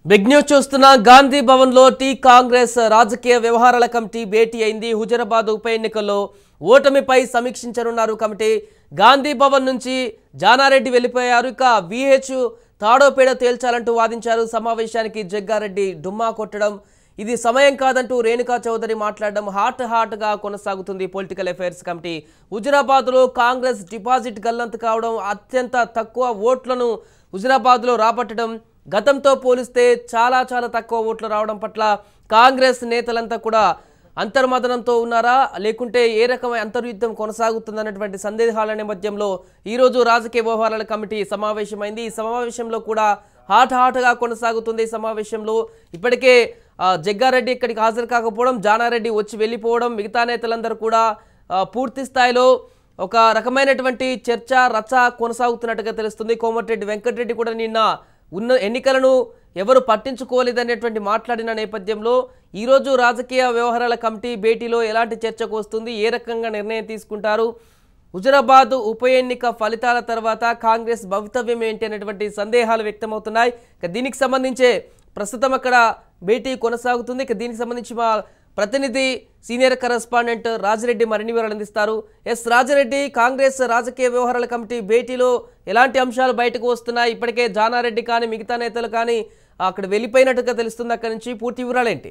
big news చూస్తున్న గాంధీ భవన్ లో tea Congress రాజకీయ వ్యవహారాల కమిటీ భేటీ అయింది హుజరాబాద్ ఉప ఎన్నికల్లో ఓటమిపై సమీక్షించనున్నారు కమిటీ గాంధీ భవన్ నుంచి జానారెడ్డి వెళ్ళిపోయారు ఇక విహెచ్ తాడోపేడ తేల్చాలంటూ వాదించారు సమావేశానికి జగ్గారెడ్డి డుమ్మా కొట్టడం ఇది సమయం కాదంటూ రేణుకా చౌదరి మాట్లాడడం హాట్ హాట్ గా కొనసాగుతుంది పొలిటికల్ అఫైర్స్ కమిటీ హుజరాబాద్లో కాంగ్రెస్ డిపాజిట్ గల్లంతు కావడం అత్యంత తక్కువ ఓట్లను హుజరాబాద్లో రాబట్టడం గతంతో పోలిస్తే చాలా చాలా తక్కువ ఓట్లు రావడం పట్ల కాంగ్రెస్ నేతలంతా కూడా అంతర్మదనంతో ఉన్నారా లేకుంటే ఏ రకమైన అంతర్యుద్ధం కొనసాగుతుందన్నటువంటి సందేహాల నేపథ్యంలో ఈరోజు రాజకీయ వ్యవహారాల కమిటీ సమావేశమైంది ఈ సమావేశంలో కూడా హాట్ హాట్గా కొనసాగుతుంది ఈ సమావేశంలో ఇప్పటికే ఆ, జగ్గారెడ్డి ఇక్కడికి హాజరు కాకపోవడం జానారెడ్డి వచ్చి వెళ్ళిపోవడం మిగతా నేతలందరూ కూడా ఆ, పూర్తి స్థాయిలో ఒక రకమైనటువంటి చర్చ రచ్చ కొనసాగుతున్నట్టుగా తెలుస్తుంది కోమటిరెడ్డి వెంకటరెడ్డి కూడా నిన్న ఉన్న ఎన్నికలను ఎవరు పట్టించుకోలేదనేటువంటి మాట్లాడిన నేపథ్యంలో ఈరోజు రాజకీయ వ్యవహారాల కమిటీ భేటీలో ఎలాంటి చర్చకు వస్తుంది ఏ రకంగా నిర్ణయం తీసుకుంటారు హుజరాబాద్ ఉప ఎన్నిక ఫలితాల తర్వాత కాంగ్రెస్ భవితవ్యం ఏంటి అనేటువంటి సందేహాలు వ్యక్తమవుతున్నాయి ఇక దీనికి సంబంధించే ప్రస్తుతం అక్కడ భేటీ కొనసాగుతుంది ఇక దీనికి సంబంధించి మా ప్రతినిధి సీనియర్ కరెస్పాండెంట్ రాజిరెడ్డి మరిన్ని వివరాలు అందిస్తారు ఎస్ రాజిరెడ్డి కాంగ్రెస్ రాజకీయ వ్యవహారాల కమిటీ భేటీలో ఎలాంటి అంశాలు బయటకు వస్తున్నాయి ఇప్పటికే జానారెడ్డి కానీ మిగతా నేతలు కానీ అక్కడ వెళ్ళిపోయినట్టుగా తెలుస్తుంది అక్కడి నుంచి పూర్తి వివరాలేంటి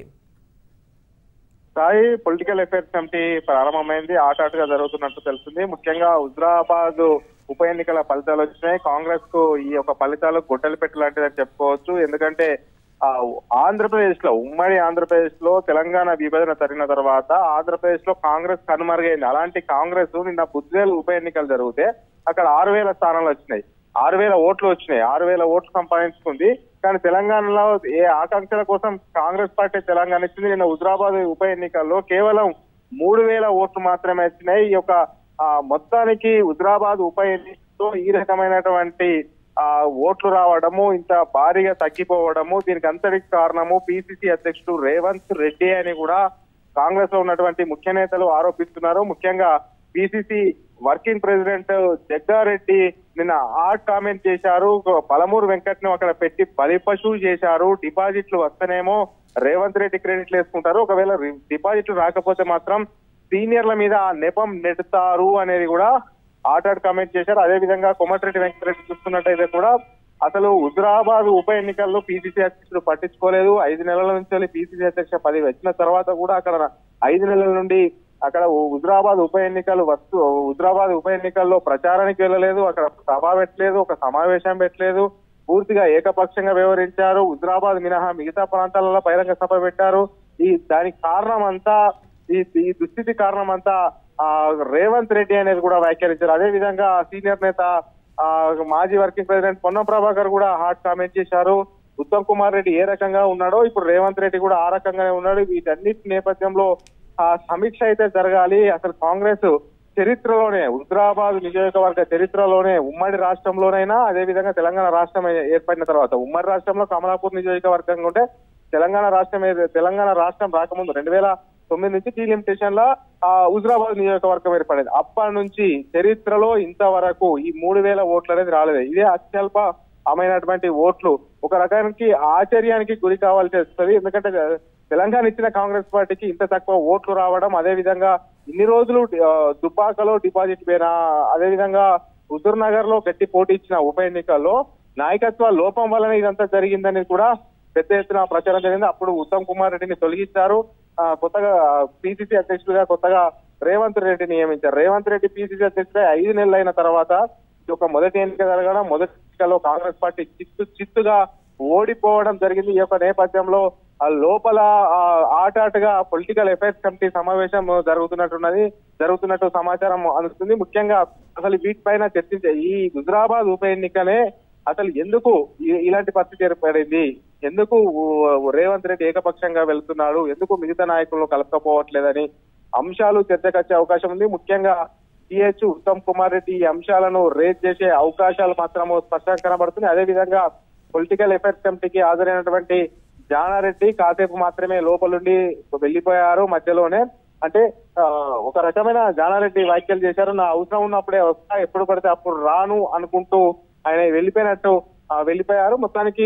సాయి పొలిటికల్ అఫైర్స్ కమిటీ ప్రారంభమైంది ఆటాటుగా జరుగుతున్నట్టు తెలుస్తుంది ముఖ్యంగా హుజరాబాద్ ఉప ఎన్నికల ఫలితాలు వచ్చినాయి కాంగ్రెస్ కు ఈ యొక్క ఫలితాలు గొడ్డలి పెట్టు లాంటిదని చెప్పుకోవచ్చు ఎందుకంటే ఆ, ఆంధ్రప్రదేశ్ లో ఉమ్మడి ఆంధ్రప్రదేశ్ లో తెలంగాణ విభజన జరిగిన తర్వాత ఆంధ్రప్రదేశ్ లో కాంగ్రెస్ కనుమరుగైంది అలాంటి కాంగ్రెస్ నిన్న బుద్వేల్ ఉప ఎన్నికలు జరిగితే అక్కడ ఆరు వేల స్థానాలు వచ్చినాయి ఆరు వేల ఓట్లు వచ్చినాయి ఆరు వేల ఓట్లు సంపాదించుకుంది కానీ తెలంగాణలో ఏ ఆకాంక్షల కోసం కాంగ్రెస్ పార్టీ తెలంగాణ ఇచ్చింది నిన్న హుజరాబాద్ ఉప ఎన్నికల్లో కేవలం మూడు వేల ఓట్లు మాత్రమే వచ్చినాయి ఈ యొక్క ఆ, మొత్తానికి హుజరాబాద్ ఉప ఎన్నికల్లో ఈ రకమైనటువంటి ఆ ఓట్లు రావడము ఇంత భారీగా తగ్గిపోవడము దీనికి అంతటికి కారణము పిసిసి అధ్యక్షుడు రేవంత్ రెడ్డి అని కూడా కాంగ్రెస్ లో ఉన్నటువంటి ముఖ్య నేతలు ఆరోపిస్తున్నారు ముఖ్యంగా పిసిసి వర్కింగ్ ప్రెసిడెంట్ జగ్గారెడ్డి నిన్న ఆర్ట్ కామెంట్ చేశారు పలమూరు వెంకట్ను అక్కడ పెట్టి బలిపశువు చేశారు డిపాజిట్లు వస్తేనేమో రేవంత్ రెడ్డి క్రెడిట్లు వేసుకుంటారు ఒకవేళ రి- డిపాజిట్లు రాకపోతే మాత్రం సీనియర్ల మీద ఆ నెపం నెడతారు అనేది కూడా ఆటాడు కామెంట్ చేశారు అదే విధంగా కోమటిరెడ్డి వెంకటరెడ్డి చూస్తున్నట్టయితే కూడా అసలు హుజరాబాద్ ఉప ఎన్నికల్లో పిసిసి అధ్యక్షుడు పట్టించుకోలేదు ఐదు నెలల నుంచి పిసిసి అధ్యక్ష పదవి వచ్చిన తర్వాత కూడా అక్కడ ఐదు నెలల నుండి అక్కడ హుజరాబాద్ ఉప ఎన్నికలు వస్తూ హుజరాబాద్ ఉప ఎన్నికల్లో ప్రచారానికి వెళ్ళలేదు అక్కడ సభ పెట్టలేదు ఒక సమావేశం పెట్టలేదు పూర్తిగా ఏకపక్షంగా వ్యవహరించారు హుజరాబాద్ మినహా మిగతా ప్రాంతాలలో బహిరంగ సభ పెట్టారు ఈ దానికి కారణం అంతా ఈ ఈ దుస్థితి కారణం అంతా ఆ, రేవంత్ రెడ్డి అనేది కూడా వ్యాఖ్యానించారు అదే విధంగా సీనియర్ నేత ఆ, మాజీ వర్కింగ్ ప్రెసిడెంట్ పొన్నం ప్రభాకర్ కూడా హాట్ కామెంట్ చేశారు ఉత్తమ్ కుమార్ రెడ్డి ఏ రకంగా ఉన్నాడో ఇప్పుడు రేవంత్ రెడ్డి కూడా ఆ రకంగానే ఉన్నాడు వీటన్నిటి నేపథ్యంలో ఆ సమీక్ష అయితే జరగాలి అసలు కాంగ్రెస్ చరిత్రలోనే హుజరాబాద్ నియోజకవర్గ చరిత్రలోనే ఉమ్మడి రాష్ట్రంలోనైనా అదే విధంగా తెలంగాణ రాష్ట్రం ఏర్పడిన తర్వాత ఉమ్మడి రాష్ట్రంలో కమలాపూర్ నియోజకవర్గంగా ఉంటే తెలంగాణ రాష్ట్రం ఏ- తెలంగాణ రాష్ట్రం రాకముందు రెండు వేల తొమ్మిది నుంచి టీ లిమిటేషన్ లో ఆ హుజరాబాద్ నియోజకవర్గం ఏర్పడింది అప్పటి నుంచి చరిత్రలో ఇంతవరకు ఈ మూడు వేల ఓట్లు అనేది రాలేదు ఇదే అత్యల్ప అమైనటువంటి ఓట్లు ఒక రకానికి ఆశ్చర్యానికి గురి కావాల్సి వస్తుంది ఎందుకంటే తెలంగాణ ఇచ్చిన కాంగ్రెస్ పార్టీకి ఇంత తక్కువ ఓట్లు రావడం అదే విధంగా ఇన్ని రోజులు ఆ, దుబ్బాకలో డిపాజిట్ పోయినా అదే విధంగా హుజూర్ నగర్ లో గట్టి పోటీ ఇచ్చిన ఉప ఎన్నికల్లో నాయకత్వ లోపం వల్లనే ఇదంతా జరిగిందని కూడా పెద్ద ఎత్తున ప్రచారం జరిగింది అప్పుడు ఉత్తమ్ కుమార్ రెడ్డిని తొలగించారు ఆ, కొత్తగా పిసిసి అధ్యక్షుడిగా కొత్తగా రేవంత్ రెడ్డి నియమించారు రేవంత్ రెడ్డి పిసిసి అధ్యక్షుడే ఐదు నెలలు అయిన తర్వాత ఈ యొక్క మొదటి ఎన్నిక జరగడం మొదటి ఎన్నికలో కాంగ్రెస్ పార్టీ చిత్తు చిత్తుగా ఓడిపోవడం జరిగింది ఈ యొక్క నేపథ్యంలో ఆ లోపల ఆ, ఆటాటగా పొలిటికల్ అఫైర్స్ కమిటీ సమావేశం జరుగుతున్నట్టున్నది జరుగుతున్నట్టు సమాచారం అందుతుంది ముఖ్యంగా అసలు వీటిపైన చర్చించే ఈ హుజరాబాద్ ఉప ఎన్నికనే అసలు ఎందుకు ఇ- ఇలాంటి పరిస్థితి ఏర్పడింది ఎందుకు ఊ- రేవంత్ రెడ్డి ఏకపక్షంగా వెళ్తున్నాడు ఎందుకు మిగతా నాయకులను కలపకపోవట్లేదని అంశాలు చర్చకు వచ్చే అవకాశం ఉంది ముఖ్యంగా సిహెచ్ ఉత్తమ్ కుమార్ రెడ్డి ఈ అంశాలను రేజ్ చేసే అవకాశాలు మాత్రము స్పష్టంగా కనబడుతుంది అదే విధంగా పొలిటికల్ అఫైర్స్ కమిటీకి హాజరైనటువంటి జానారెడ్డి కాసేపు మాత్రమే లోపలుండి వెళ్లిపోయారు మధ్యలోనే అంటే ఆ, ఒక రకమైన జానారెడ్డి వ్యాఖ్యలు చేశారు నా అవసరం ఉన్నప్పుడే వస్తా ఎప్పుడు పడితే అప్పుడు రాను అనుకుంటూ ఆయన వెళ్ళిపోయినట్టు ఆ, వెళ్ళిపోయారు మొత్తానికి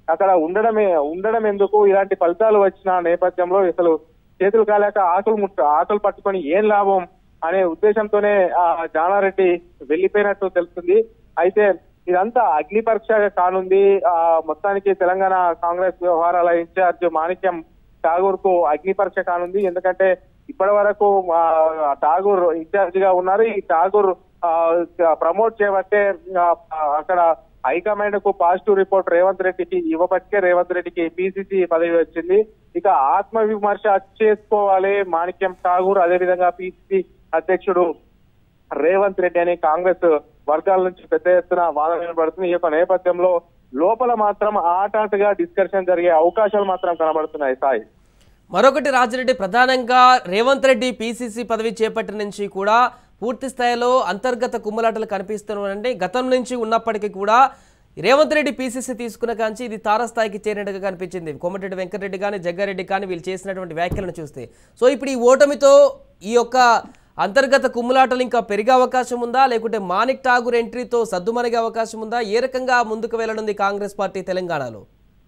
అక్కడ ఉండడమే ఉండడం ఎందుకు ఇలాంటి ఫలితాలు వచ్చిన నేపథ్యంలో అసలు చేతులు కాలేక ఆకులు ముట్ట ఆకులు పట్టుకొని ఏం లాభం అనే ఉద్దేశంతోనే ఆ జానారెడ్డి వెళ్లిపోయినట్టు తెలుస్తుంది అయితే ఇదంతా అగ్ని పరీక్ష కానుంది ఆ మొత్తానికి తెలంగాణ కాంగ్రెస్ వ్యవహారాల ఇన్ఛార్జ్ మాణిక్యం ఠాగూర్ కు అగ్ని పరీక్ష కానుంది ఎందుకంటే ఇప్పటి వరకు ఆ, ఠాగూర్ ఇన్ఛార్జ్ గా ఉన్నారు ఈ ఠాగూర్ ఆ, ప్రమోట్ చేయబట్టే ఆ, అక్కడ హైకమాండ్ కు పాజిటివ్ రిపోర్ట్ రేవంత్ రెడ్డికి ఇవ్వబట్టే రేవంత్ రెడ్డికి పిసిసి పదవి వచ్చింది ఇక ఆత్మ విమర్శ చేసుకోవాలి మాణిక్యం ఠాగూర్ అదేవిధంగా పిసిసి అధ్యక్షుడు రేవంత్ రెడ్డి అని కాంగ్రెస్ వర్గాల నుంచి పెద్ద ఎత్తున వాదన వినబడుతుంది ఈ యొక్క నేపథ్యంలో లోపల మాత్రం ఆటాటగా డిస్కషన్ జరిగే అవకాశాలు మాత్రం కనబడుతున్నాయి సాయి మరొకటి రాజిరెడ్డి ప్రధానంగా రేవంత్ రెడ్డి పీసీసీ పదవి చేపట్టిన నుంచి కూడా పూర్తి స్థాయిలో అంతర్గత కుమ్ములాటలు కనిపిస్తున్నాయండి గతం నుంచి ఉన్నప్పటికీ కూడా రేవంత్ రెడ్డి పీసీసీ తీసుకున్న కాంచి ఇది తారస్థాయికి చేరినట్టుగా కనిపించింది కోమటిరెడ్డి వెంకటరెడ్డి కానీ జగ్గారెడ్డి కానీ వీళ్ళు చేసినటువంటి వ్యాఖ్యలను చూస్తే సో ఇప్పుడు ఈ ఓటమితో ఈ యొక్క అంతర్గత కుమ్ములాటలు ఇంకా పెరిగే అవకాశం ఉందా లేకుంటే మాణిక్ ఠాగూర్ ఎంట్రీతో సద్దుమణిగే అవకాశం ఉందా ఏ రకంగా ముందుకు వెళ్ళనుంది కాంగ్రెస్ పార్టీ తెలంగాణలో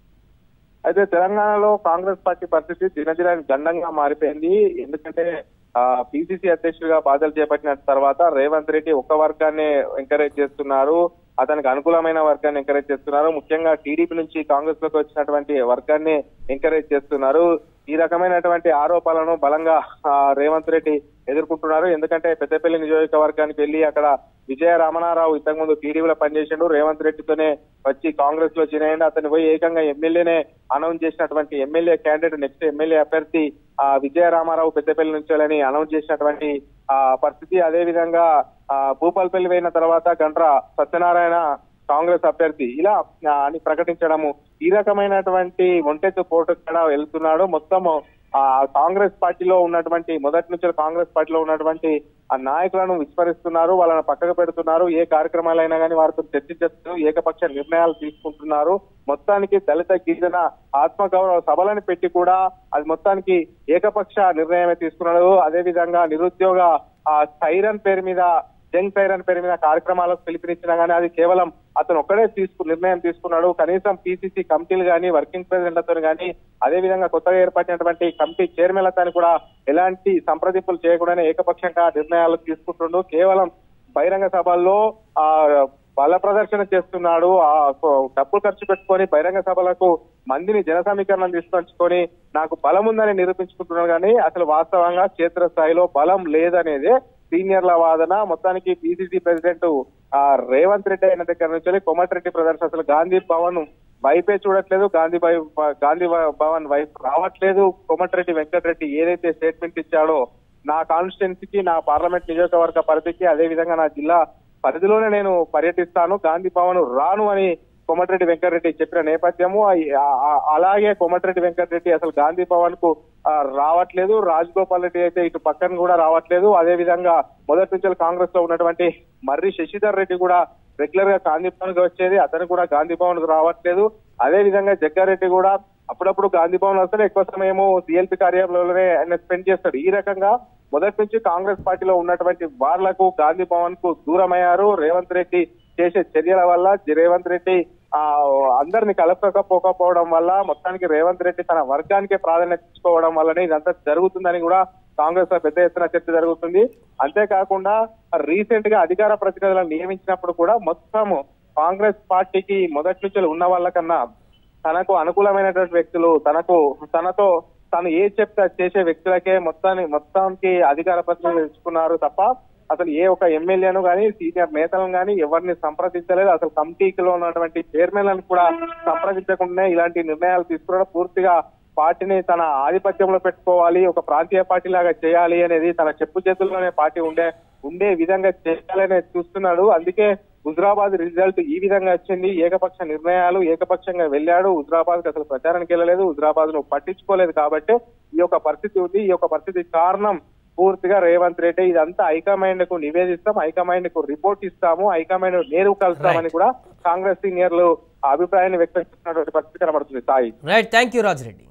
అయితే తెలంగాణలో కాంగ్రెస్ పార్టీ పరిస్థితి దినదిన గండంగా మారిపోయింది ఎందుకంటే పిసిసి అధ్యక్షుడిగా బాధలు చేపట్టిన తర్వాత రేవంత్ రెడ్డి ఒక వర్గాన్ని ఎంకరేజ్ చేస్తున్నారు అతనికి అనుకూలమైన వర్గాన్ని ఎంకరేజ్ చేస్తున్నారు ముఖ్యంగా టీడీపీ నుంచి కాంగ్రెస్ లోకి వచ్చినటువంటి వర్గాన్ని ఎంకరేజ్ చేస్తున్నారు ఈ రకమైనటువంటి ఆరోపణలను బలంగా ఆ, రేవంత్ రెడ్డి ఎదుర్కొంటున్నారు ఎందుకంటే పెద్దపల్లి నియోజకవర్గానికి వెళ్లి అక్కడ విజయ రామనారావు ఇంతకుముందు టీడీపీలో పనిచేసిండు రేవంత్ రెడ్డితోనే వచ్చి కాంగ్రెస్ లో చేరేయండి అతను పోయి ఏకంగా ఎమ్మెల్యేనే అనౌన్స్ చేసినటువంటి ఎమ్మెల్యే క్యాండిడేట్ నెక్స్ట్ ఎమ్మెల్యే అభ్యర్థి ఆ విజయ రామారావు పెద్దపల్లి నుంచి అనౌన్స్ చేసినటువంటి ఆ పరిస్థితి అదే విధంగా ఆ భూపాలపల్లి పోయిన తర్వాత గండ్ర సత్యనారాయణ కాంగ్రెస్ అభ్యర్థి ఇలా ఆ, అని ప్రకటించడము ఈ రకమైనటువంటి ఒంటెత్తు పోటు కూడా వెళ్తున్నాడు మొత్తము ఆ కాంగ్రెస్ పార్టీలో ఉన్నటువంటి మొదటి నుంచి కాంగ్రెస్ పార్టీలో ఉన్నటువంటి ఆ నాయకులను విస్మరిస్తున్నారు వాళ్ళని పక్కకు పెడుతున్నారు ఏ కార్యక్రమాలైనా కానీ వారితో చర్చించచ్చు ఏకపక్ష నిర్ణయాలు తీసుకుంటున్నారు మొత్తానికి దళిత గిరిజన ఆత్మగౌరవ సభలను పెట్టి కూడా అది మొత్తానికి ఏకపక్ష నిర్ణయమే తీసుకున్నాడు అదే విధంగా నిరుద్యోగ ఆ సైరన్ పేరు మీద జంగ్ సైరన్ పేరు మీద కార్యక్రమాలకు పిలుపునిచ్చినా గానీ అది కేవలం అతను ఒక్కడే తీసుకు నిర్ణయం తీసుకున్నాడు కనీసం పిసిసి కమిటీలు కానీ వర్కింగ్ ప్రెసిడెంట్లతో కానీ అదే విధంగా కొత్తగా ఏర్పడినటువంటి కమిటీ చైర్మన్లతో కూడా ఎలాంటి సంప్రదింపులు చేయకుండానే ఏకపక్షంగా నిర్ణయాలు తీసుకుంటుండు కేవలం బహిరంగ సభల్లో ఆ బల ప్రదర్శన చేస్తున్నాడు ఆ డబ్బులు ఖర్చు పెట్టుకొని బహిరంగ సభలకు మందిని జన సమీకరణ తీసుకొచ్చుకొని నాకు బలం ఉందని నిరూపించుకుంటున్నాడు కానీ అసలు వాస్తవంగా క్షేత్ర స్థాయిలో బలం లేదనేదే సీనియర్ల వాదన మొత్తానికి పిసిసి ప్రెసిడెంట్ ఆ రేవంత్ రెడ్డి అయిన దగ్గర నుంచి కోమటిరెడ్డి ప్రదర్శన అసలు గాంధీ భవన్ వైపే చూడట్లేదు గాంధీ భవ- గాంధీ భవన్ వైపు రావట్లేదు కోమటిరెడ్డి వెంకటరెడ్డి ఏదైతే స్టేట్మెంట్ ఇచ్చాడో నా కాన్స్టిట్యున్సీకి నా పార్లమెంట్ నియోజకవర్గ పరిధికి అదే విధంగా నా జిల్లా పరిధిలోనే నేను పర్యటిస్తాను గాంధీ భవన్ రాను అని కోమటిరెడ్డి వెంకటరెడ్డి చెప్పిన నేపథ్యము ఆ- ఆ- అలాగే కోమటిరెడ్డి వెంకటరెడ్డి అసలు గాంధీ భవన్ కు ఆ, రావట్లేదు రాజగోపాల్ రెడ్డి అయితే ఇటు పక్కన కూడా రావట్లేదు అదే విధంగా మొదటి నుంచి కాంగ్రెస్ లో ఉన్నటువంటి మర్రి శశిధర్ రెడ్డి కూడా రెగ్యులర్ గా గాంధీ భవన్ కు వచ్చేది అతను కూడా గాంధీ భవన్ కు రావట్లేదు అదే విధంగా జగ్గారెడ్డి కూడా అప్పుడప్పుడు గాంధీ భవన్ వస్తాడు ఎక్కువ సమయము సిఎల్పి కార్యాలయంలోనే ఆయన స్పెండ్ చేస్తాడు ఈ రకంగా మొదటి నుంచి కాంగ్రెస్ పార్టీలో ఉన్నటువంటి వార్లకు గాంధీ భవన్ కు దూరమయ్యారు రేవంత్ రెడ్డి చేసే చర్యల వల్ల జి- రేవంత్ రెడ్డి ఆ అందరిని కలపకపోకపోవడం వల్ల మొత్తానికి రేవంత్ రెడ్డి తన వర్గానికే ప్రాధాన్యత ఇచ్చుకోవడం వల్లనే ఇదంతా జరుగుతుందని కూడా కాంగ్రెస్ లో పెద్ద ఎత్తున చర్చ జరుగుతుంది అంతేకాకుండా రీసెంట్ గా అధికార ప్రతినిధులను నియమించినప్పుడు కూడా మొత్తం కాంగ్రెస్ పార్టీకి మొదటి నుంచి ఉన్న వాళ్ళకన్నా తనకు అనుకూలమైనటువంటి వ్యక్తులు తనకు తనతో తను ఏ చెప్తే అది చేసే వ్యక్తులకే మొత్తాన్ని మొత్తానికి అధికార ప్రతినిధులు ఎంచుకున్నారు తప్ప అసలు ఏ ఒక ఎమ్మెల్యేను కానీ సీనియర్ నేతలను కానీ ఎవరిని సంప్రదించలేదు అసలు కమిటీలో ఉన్నటువంటి చైర్మన్లను కూడా సంప్రదించకుండా ఇలాంటి నిర్ణయాలు తీసుకోవడం పూర్తిగా పార్టీని తన ఆధిపత్యంలో పెట్టుకోవాలి ఒక ప్రాంతీయ పార్టీ లాగా చేయాలి అనేది తన చెప్పు చేతుల్లోనే పార్టీ ఉండే ఉండే విధంగా చేయాలని చూస్తున్నాడు అందుకే హుజరాబాద్ రిజల్ట్ ఈ విధంగా వచ్చింది ఏకపక్ష నిర్ణయాలు ఏకపక్షంగా వెళ్ళాడు హుజరాబాద్ అసలు ప్రచారానికి వెళ్ళలేదు హుజరాబాద్ ను పట్టించుకోలేదు కాబట్టి ఈ యొక్క పరిస్థితి ఉంది ఈ యొక్క పరిస్థితి కారణం పూర్తిగా రేవంత్ రెడ్డి ఇదంతా హైకమాండ్ కు నివేదిస్తాం హైకమాండ్ కు రిపోర్ట్ ఇస్తాము హైకమాండ్ నేరు కలుస్తామని కూడా కాంగ్రెస్ సీనియర్లు ఆ అభిప్రాయాన్ని వ్యక్తం చేస్తున్నటువంటి పరిస్థితి కనబడుతుంది Sai right thank you Rajireddy